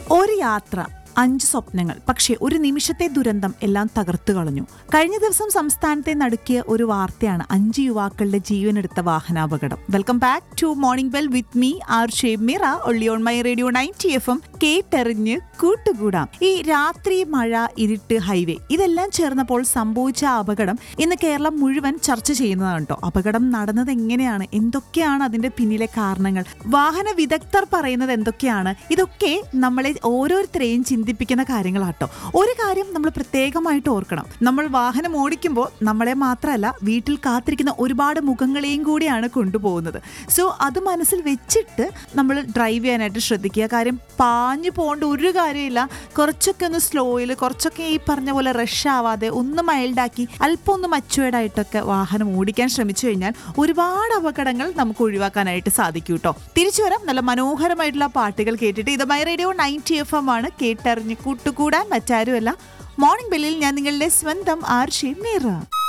ഒരു യാത്ര അഞ്ച് സ്വപ്നങ്ങൾ പക്ഷേ ഒരു നിമിഷത്തെ ദുരന്തം എല്ലാം തകർത്തു കളഞ്ഞു കഴിഞ്ഞ ദിവസം സംസ്ഥാനത്തെ നടുക്കിയ ഒരു വാർത്തയാണ് അഞ്ച് യുവാക്കളുടെ ജീവനെടുത്ത വാഹനാപകടം welcome back to morning bell with me R ഷേബ് മിറ ഒള്ളി on my radio ninety F M കേട്ടെറിഞ്ഞ് കൂട്ടുകൂടാം ഈ രാത്രി മഴ ഇരുട്ട് ഹൈവേ ഇതെല്ലാം ചേർന്നപ്പോൾ സംഭവിച്ച അപകടം ഇന്ന് കേരളം മുഴുവൻ ചർച്ച ചെയ്യുന്നതാണ് കേട്ടോ അപകടം നടന്നത് എങ്ങനെയാണ് എന്തൊക്കെയാണ് അതിന്റെ പിന്നിലെ കാരണങ്ങൾ വാഹന വിദഗ്ധർ പറയുന്നത് എന്തൊക്കെയാണ് ഇതൊക്കെ നമ്മളെ ഓരോരുത്തരെയും ചിന്തിപ്പിക്കുന്ന കാര്യങ്ങളാട്ടോ ഒരു കാര്യം നമ്മൾ പ്രത്യേകമായിട്ട് ഓർക്കണം നമ്മൾ വാഹനം ഓടിക്കുമ്പോൾ നമ്മളെ മാത്രമല്ല വീട്ടിൽ കാത്തിരിക്കുന്ന ഒരുപാട് മുഖങ്ങളെയും കൂടിയാണ് കൊണ്ടുപോകുന്നത് സോ അത് മനസ്സിൽ വെച്ചിട്ട് നമ്മൾ ഡ്രൈവ് ചെയ്യാനായിട്ട് ശ്രദ്ധിക്കുക കാര്യം പാഞ്ഞു പോകേണ്ട ഒരു കാര്യമില്ല കുറച്ചൊക്കെ ഒന്ന് സ്ലോയിൽ കുറച്ചൊക്കെ ഈ പറഞ്ഞ പോലെ റഷ് ആവാതെ ഒന്ന് മൈൽഡാക്കി അല്പം ഒന്ന് മച്ചുവേർഡ് ആയിട്ടൊക്കെ വാഹനം ഓടിക്കാൻ ശ്രമിച്ചു കഴിഞ്ഞാൽ ഒരുപാട് അപകടങ്ങൾ നമുക്ക് ഒഴിവാക്കാനായിട്ട് സാധിക്കും കേട്ടോ തിരിച്ചു വരാം നല്ല മനോഹരമായിട്ടുള്ള പാട്ടുകൾ കേട്ടിട്ട് ഇത് my radio ninety F M ആണ് കേട്ടറിഞ്ഞ് കൂട്ടുകൂടാൻ മറ്റാരുമല്ല മോർണിംഗ് ബെല്ലിൽ ഞാൻ നിങ്ങളുടെ സ്വന്തം ആർഷി മീറ